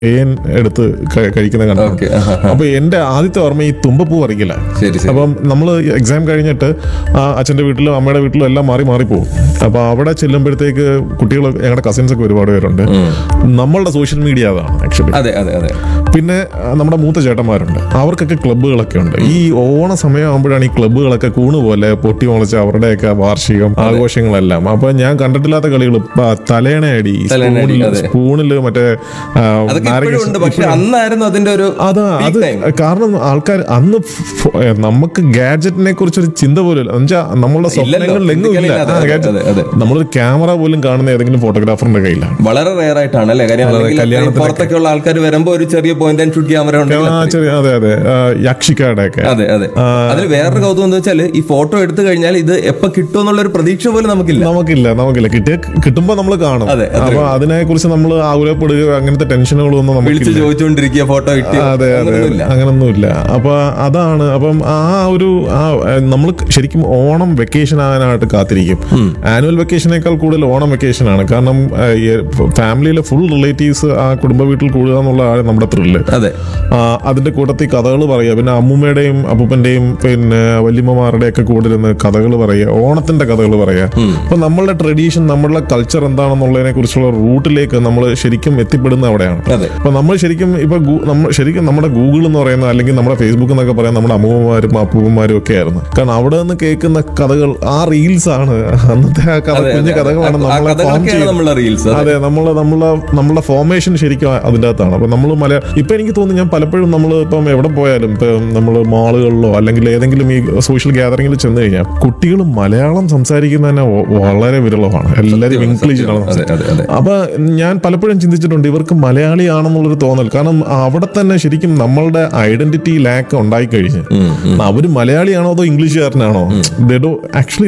തേൻ എടുത്ത് ക- കഴിക്കുന്ന കണ്ടു ഓക്കെ അപ്പൊ എന്റെ ആദ്യത്തെ ഓർമ്മ ഈ തുമ്പപ്പൂ പറിക്കില്ല ശരി ശരി അപ്പം നമ്മൾ എക്സാം കഴിഞ്ഞിട്ട് ആ അച്ഛൻ്റെ വീട്ടിലും അമ്മയുടെ വീട്ടിലും എല്ലാം മാറി മാറി പോകും അപ്പോൾ അവിടെ ചെല്ലുമ്പോഴത്തേക്ക് കുട്ടികൾ ഞങ്ങളുടെ കസിൻസ് ഒക്കെ ഒരുപാട് പേരുണ്ട് നമ്മളുടെ സോഷ്യൽ മീഡിയ അതാണ് ആക്ച്വലി അതെ അതെ അതെ പിന്നെ ആ, നമ്മുടെ മൂത്ത ചേട്ടന്മാരുണ്ട് അവർക്കൊക്കെ ക്ലബ്ബുകളൊക്കെ ഉണ്ട് ഈ ഓണ സമയമാകുമ്പോഴാണ് ഈ ക്ലബ്ബുകളൊക്കെ കൂണ് പോലെ പൊട്ടി മുളച്ച് അവരുടെയൊക്കെ വാർഷികം ആഘോഷങ്ങളെല്ലാം അപ്പൊ ഞാൻ കണ്ടിട്ടില്ലാത്ത കളികൾ തലേണയടി തലേണയടി, സ്പൂണിൽ അതെ. സ്പൂണില് മറ്റേ ആ, അതൊക്കെ നാരങ്ങ ഇപ്പോഴും ഉണ്ട് പക്ഷെ അന്നായിരുന്നു അതിന്റെ ഒരു അതാ peak അത് time. കാരണം ആൾക്കാർ അന്ന് ഫ- ഏ, നമുക്ക് ഗാഡ്ജറ്റിനെ കുറിച്ച് ഒരു ചിന്ത പോലും ഇല്ല എന്നുവെച്ചാൽ നമ്മളുടെ സ്വപ്നങ്ങളിൽ എങ്ങും ഇല്ല അതെ, ആ, അതെ, gadget. അതെ, അതെ. നമ്മളൊരു ക്യാമറ പോലും കാണുന്ന ഏതെങ്കിലും ഫോട്ടോഗ്രാഫറിന്റെ കയ്യിലാണ് വളരെ റെയർ ആയിട്ടാണ് അല്ലേ കാര്യം അല്ലെങ്കിൽ കല്യാണത്തിനൊക്കെ. പുറത്തൊക്കെ ഉള്ള ആൾക്കാർ വരുമ്പോ ഒരു ചെറിയ പോയിന്റ് ആൻഡ് ഷൂട്ട് ക്യാമറ ഉണ്ടെങ്കിൽ ആ, ചെറിയ അതെ അതെ ആ, യക്ഷിക്കാടെ ഒക്കെ അതെ അതെ അതിൽ വേറൊരു കൗതുകം എന്ന് വെച്ചാൽ ഈ ഫോട്ടോ എടുത്തു കഴിഞ്ഞാൽ ഇത് എപ്പോ കിട്ടുമെന്നുള്ള ഒരു പ്രതീക്ഷ പോലും നമുക്കില്ല നമുക്കില്ല നമുക്കില്ല കിട്ടിയ കിട്ടുമ്പോ നമ്മൾ കാണും അതെ, അത്രേ അപ്പൊ അതിനെ കുറിച്ച് നമ്മൾ ആകുലപ്പെടുകയോ അങ്ങനത്തെ ടെൻഷനുകളൊന്നും വിളിച്ച് നമുക്കില്ല ചോദിച്ചുകൊണ്ടിരിക്കുക ഫോട്ടോ കിട്ടി അതെ അതെ അങ്ങനൊന്നുമില്ല അപ്പൊ അതാണ് അപ്പം ആ ഒരു ആ നമ്മൾ ശരിക്കും ഓണം വെക്കേഷൻ ആകാനായിട്ട് കാത്തിരിക്കും ആനുവൽ വെക്കേഷനേക്കാൾ കൂടുതൽ ഓണം വെക്കേഷൻ ആണ് കാരണം ഫാമിലിയിലെ ഫുൾ റിലേറ്റീവ്സ് ആ കുടുംബ വീട്ടിൽ കൂടുക എന്നുള്ളതാണ് നമ്മുടെ ത്രില്ല് അതെ അതിന്റെ കൂട്ടത്തിൽ കഥകൾ പറയുക പിന്നെ അമ്മൂമ്മയുടെയും അപ്പൂപ്പന്റെയും പിന്നെ വല്യമ്മമാരുടെ ഒക്കെ കൂടെ ഇരുന്ന് കഥകൾ പറയുക ഓണത്തിന്റെ കഥകൾ പറയുക അപ്പൊ നമ്മളുടെ ട്രഡീഷൻ നമ്മളുടെ കൾച്ചർ എന്താണെന്നുള്ളതിനെ കുറിച്ചുള്ള റൂട്ടിലേക്ക് നമ്മൾ ശരിക്കും എത്തിപ്പെടുന്ന അവിടെയാണ് അതെ അപ്പൊ നമ്മൾ ശരിക്കും ഇപ്പൊ ഗൂ- നമ്മൾ ശരിക്കും നമ്മുടെ ഗൂഗിൾ എന്ന് പറയുന്ന അല്ലെങ്കിൽ നമ്മുടെ ഫേസ്ബുക്ക് എന്നൊക്കെ പറയാൻ നമ്മുടെ അമ്മൂമ്മമാരും അപ്പൂപ്പന്മാരും ഒക്കെ ആയിരുന്നു കാരണം അവിടെ നിന്ന് കേൾക്കുന്ന കഥകൾ ആ റീൽസ് ആണ് അന്നത്തെ ആ കഥ കുഞ്ഞു കഥകളാണ് ആ നമ്മളെ ഫോം കഥകളൊക്കെയാണ് ചെയ്യുന്നത് നമ്മളെ റീൽസ് അതെ നമ്മള് നമ്മളെ നമ്മളുടെ ഫോർമേഷൻ ശരിക്കും അതിൻ്റെ അകത്താണ് അപ്പൊ നമ്മൾ മല ഇപ്പൊ എനിക്ക് തോന്നുന്നു ഞാൻ പലപ്പോഴും നമ്മൾ ഇപ്പം എവിടെ പോയാലും ഇപ്പം നമ്മൾ മാളുകളിലോ അല്ലെങ്കിൽ ഏതെങ്കിലും ഈ സോഷ്യൽ ഗ്യാതറിംഗിൽ ചെന്ന് കഴിഞ്ഞാൽ കുട്ടികൾ മലയാളം സംസാരിക്കുന്ന തന്നെ വ- വളരെ വിരളമാണ് എല്ലാവരും ഇംഗ്ലീഷിലാണ് അതെ അതെ അതെ അപ്പൊ ഞാൻ പലപ്പോഴും ചിന്തിച്ചിട്ടുണ്ട് ഇവർക്ക് മലയാളിയാണെന്നുള്ളൊരു തോന്നൽ കാരണം അവിടെ തന്നെ ശരിക്കും നമ്മളുടെ ഐഡന്റിറ്റി ലാക്ക് ഉണ്ടായി കഴിഞ്ഞ് അവര് മലയാളിയാണോ അതോ ഇംഗ്ലീഷുകാരനാണോ actually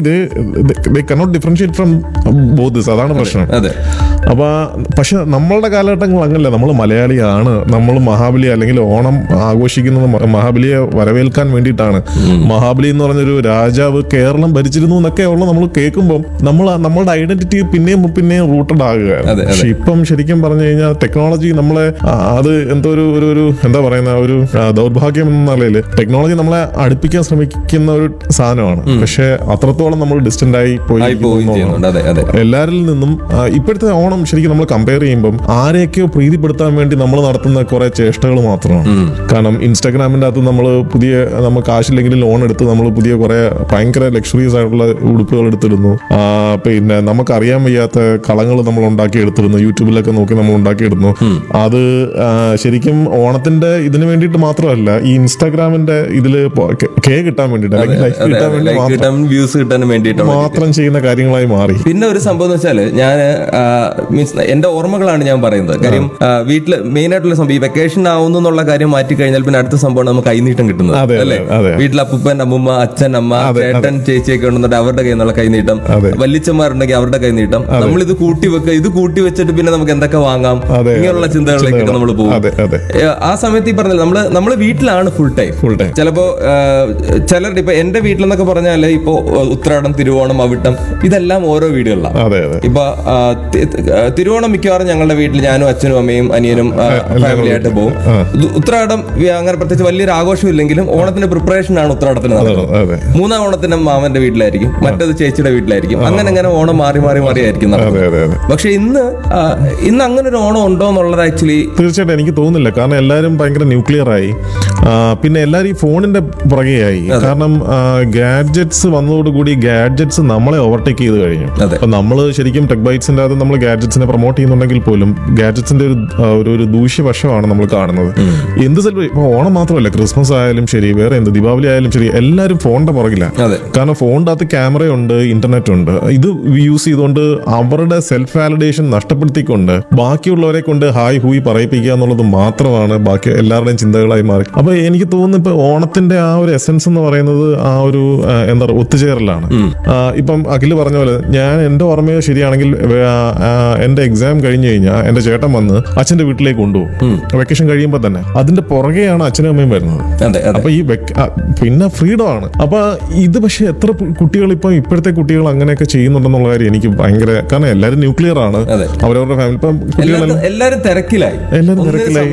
cannot differentiate from both this അതാണ് പ്രശ്നം അതെ അപ്പൊ പക്ഷെ നമ്മളുടെ കാലഘട്ടങ്ങൾ അങ്ങനല്ല നമ്മൾ മലയാളിയാണ് നമ്മൾ മഹാബലി അല്ലെങ്കിൽ ഓണം ആഘോഷിക്കുന്നത് മ- മഹാബലിയെ വരവേൽക്കാൻ വേണ്ടിയിട്ടാണ് മഹാബലി എന്ന് പറഞ്ഞൊരു രാജാവ് കേരളം ഭരിച്ചിരുന്നു എന്നൊക്കെ ഉള്ള നമ്മൾ കേൾക്കുമ്പോൾ നമ്മൾ നമ്മളുടെ ഐഡന്റിറ്റി പിന്നെയും പിന്നെയും റൂട്ടഡ് ആകുകയാണ് അതെ, അതെ. പക്ഷെ ഇപ്പം ശരിക്കും പറഞ്ഞു കഴിഞ്ഞാൽ ടെക്നോളജി നമ്മളെ ആ, അത് എന്തോ ഒരു ഒരു ഒരു എന്താ പറയുന്ന ഒരു ആ, ദൗർഭാഗ്യം എന്ന നിലയിൽ ടെക്നോളജി നമ്മളെ അടുപ്പിക്കാൻ ശ്രമിക്കുന്ന ഒരു സാധനമാണ് പക്ഷെ അത്രത്തോളം നമ്മൾ ഡിസ്റ്റന്റ് ആയി പോയി ആയി പോവുകയും ചെയ്യുന്നുണ്ട് അതെ അതെ എല്ലാരിൽ നിന്നും ആ, ഇപ്പോഴത്തെ ഓണം ശരിക്കും നമ്മൾ കമ്പയർ ചെയ്യുമ്പം ആരെയൊക്കെയോ പ്രീതിപ്പെടുത്താൻ വേണ്ടി നമ്മൾ നടത്തുന്ന കുറെ ചേഷ്ടകൾ മാത്രമാണ് കാരണം ഇൻസ്റ്റാഗ്രാമിന്റെ അകത്ത് നമ്മൾ പുതിയ നമ്മൾ കാശില്ലെങ്കിൽ ലോൺ എടുത്ത് നമ്മൾ പുതിയ കുറെ ഭയങ്കര ലക്ഷറീസ് ആയിട്ടുള്ള ഉടുപ്പുകൾ എടുത്തിടുന്നു ആ, പിന്നെ നമുക്ക് അറിയാൻ വയ്യാത്ത കളങ്ങൾ നമ്മൾ ഉണ്ടാക്കി എടുത്തിരുന്നു യൂട്യൂബിലൊക്കെ നോക്കി നമ്മൾ ഉണ്ടാക്കിയിടുന്നു അത് ആ, ശരിക്കും ഓണത്തിന്റെ ഇതിന് വേണ്ടിയിട്ട് മാത്രമല്ല ഈ ഇൻസ്റ്റാഗ്രാമിന്റെ ഇതില് കെ കിട്ടാൻ വേണ്ടിയിട്ട് അല്ലെങ്കിൽ ലൈഫ് അതെ കിട്ടാൻ വേണ്ടി ലൈക്ക് മാത്രം കിട്ടാൻ വ്യൂസ് കിട്ടാൻ വേണ്ടിയിട്ട് മാത്രം ചെയ്യുന്ന കാര്യങ്ങളായി മാറി പിന്നെ ഒരു സംഭവം എന്ന് വെച്ചാല് ഞാൻ മീൻസ് എന്റെ ഓർമ്മകളാണ് ഞാൻ പറയുന്നത് കാര്യം ആ, വീട്ടില് മെയിൻ ആയിട്ടുള്ള സംഭവം ഈ വെക്കേഷൻ ആവുന്നു എന്നുള്ള കാര്യം മാറ്റി കഴിഞ്ഞാൽ പിന്നെ അടുത്ത സംഭവം നമുക്ക് കൈനീട്ടം കിട്ടുന്നത് അതെ, അല്ലേ അതെ. വീട്ടിൽ അപ്പൂപ്പൻ അമ്മുമ്മ അച്ഛൻ അമ്മ ചേട്ടൻ ചേച്ചിയൊക്കെ ഉണ്ടെന്നുണ്ടെങ്കിൽ അവരുടെ കയ്യിൽ നിന്നുള്ള കൈനീട്ടം അതെ. വല്യച്ഛന്മാരുണ്ടെങ്കിൽ അവരുടെ കൈനീട്ടം നമ്മൾ ഇത് കൂട്ടി വെക്കുക ഇത് കൂട്ടി വെച്ചിട്ട് പിന്നെ നമുക്ക് എന്തൊക്കെ വാങ്ങാം അതെ, ഇങ്ങനെയുള്ള അതെ. ചിന്തകളിലേക്ക് നമ്മൾ പോകും അതെ അതെ ഏ, ആ സമയത്ത് ഈ പറഞ്ഞത് നമ്മള് നമ്മള് വീട്ടിലാണ് ഫുൾ ടൈം ഫുൾ ടൈം ചിലപ്പോ ചിലരുടെ ഇപ്പൊ എന്റെ വീട്ടിലെന്നൊക്കെ പറഞ്ഞാല് ഇപ്പോ ഉത്രാടം തിരുവോണം അവിട്ടം ഇതെല്ലാം ഓരോ വീടുകളിലാണ് അതെ അതെ ഇപ്പൊ ആ, തി- ആ, തിരുവോണം മിക്കവാറും ഞങ്ങളുടെ വീട്ടിൽ ഞാനും അച്ഛനും അമ്മയും അനിയനും ഫാമിലി ആയിട്ട് പോകും ആ. ഇത് ഉത്രാടം വി- അങ്ങനെ പ്രത്യേകിച്ച് വലിയൊരു ആഘോഷം ഇല്ലെങ്കിലും ഓണത്തിന്റെ പ്രിപ്പറേഷൻ ആണ് ഉത്രാടത്തിന് നടക്കുന്നത് അതെ മൂന്നാം ഓണത്തിന് മാമന്റെ വീട്ടിലായിരിക്കും മറ്റേത് ചേച്ചിയുടെ വീട്ടിലായിരിക്കും അങ്ങനെ അങ്ങനെ ഓണം മാറി മാറി മാറി ആയിരിക്കും നടക്കുന്നത്. അതെ അതെ അതെ പക്ഷെ ഇന്ന് ആ, ഇന്ന് അങ്ങനെ ഒരു ഓണം ഉണ്ടോ എന്നുള്ളത് ആക്ച്വലി തീർച്ചയായിട്ടും എനിക്ക് തോന്നുന്നില്ല കാരണം എല്ലാവരും ഭയങ്കര ന്യൂക്ലിയർ ആയി ആ, പിന്നെ എല്ലാവരും ഈ ഫോണിന്റെ പുറകെയായി കാരണം ഗാഡ്ജറ്റ്സ് വന്നതോടുകൂടി ഗാഡ്ജറ്റ്സ് നമ്മളെ ഓവർടേക്ക് ചെയ്ത് കഴിഞ്ഞു അതെ. അപ്പൊ നമ്മൾ ശരിക്കും ടെക് ബൈറ്റ്സിന്റെ അകത്ത് നമ്മൾ ഗാഡ്ജറ്റ്സിനെ പ്രൊമോട്ട് ചെയ്യുന്നുണ്ടെങ്കിൽ പോലും ഗാഡ്ജറ്റ്സിന്റെ ഒരു ആ, ഒരു ഒരു ദൂഷ്യവശമാണ് നമ്മൾ കാണുന്നത് എന്ത് സെലിബ്രേ ഇപ്പൊ ഓണം മാത്രമല്ല ക്രിസ്മസ് ആയാലും ശരി വേറെ എന്ത് ദീപാവലി ആയാലും ശരി എല്ലാവരും ഫോണിന്റെ പുറകില്ല അതെ കാരണം ഫോണിന്റെ അകത്ത് ക്യാമറയുണ്ട് ഇന്റർനെറ്റ് ഉണ്ട് ഇത് യൂസ് ചെയ്തുകൊണ്ട് അവരുടെ സെൽഫ് വാലിഡേഷൻ നഷ്ടപ്പെടുത്തിക്കൊണ്ട് ബാക്കിയുള്ളവരെ കൊണ്ട് ഹായ് ഹൂയി പറയിപ്പിക്കുക എന്നുള്ളത് മാത്രമാണ് ബാക്കി എല്ലാവരുടെയും ചിന്തകളായി മാറി അപ്പൊ എനിക്ക് തോന്നുന്നു ഇപ്പൊ ഓണത്തിന്റെ ആ ഒരു എസൻസ് എന്ന് പറയുന്നത് ആ ഒരു ആ, എന്താ പറയുക ഒത്തുചേരലാണ് ആ, ഇപ്പം അഖില് പറഞ്ഞ പോലെ ഞാൻ എന്റെ ഓർമ്മയോ ശരിയാണെങ്കിൽ ആ, ആ, എന്റെ എക്സാം കഴിഞ്ഞു കഴിഞ്ഞാൽ എന്റെ ചേട്ടൻ വന്ന് അച്ഛന്റെ വീട്ടിലേക്ക് കൊണ്ടുപോകും വെക്കേഷൻ കഴിയുമ്പോൾ തന്നെ അതിന്റെ പുറകെയാണ് അച്ഛനും അമ്മയും വരുന്നത് അതെ അതെ അപ്പൊ ഈ വെക്ക- ആ, പിന്നെ ഫ്രീഡം ആണ് അപ്പൊ ഇത് പക്ഷെ എത്ര പു- കുട്ടികൾ ഇപ്പൊ ഇപ്പോഴത്തെ കുട്ടികൾ അങ്ങനെയൊക്കെ ചെയ്യുന്നുണ്ടെന്നുള്ള കാര്യം എനിക്ക് ഭയങ്കര കാരണം എല്ലാവരും ന്യൂക്ലിയർ ആണ് അതെ. അവരവരുടെ ഫാമിലി ഇപ്പം കുട്ടികളെല്ലാം എല്ലാവരും എല്ലാവരും തിരക്കിലായി എല്ലാവരും ഒന്നിനും തിരക്കിലായി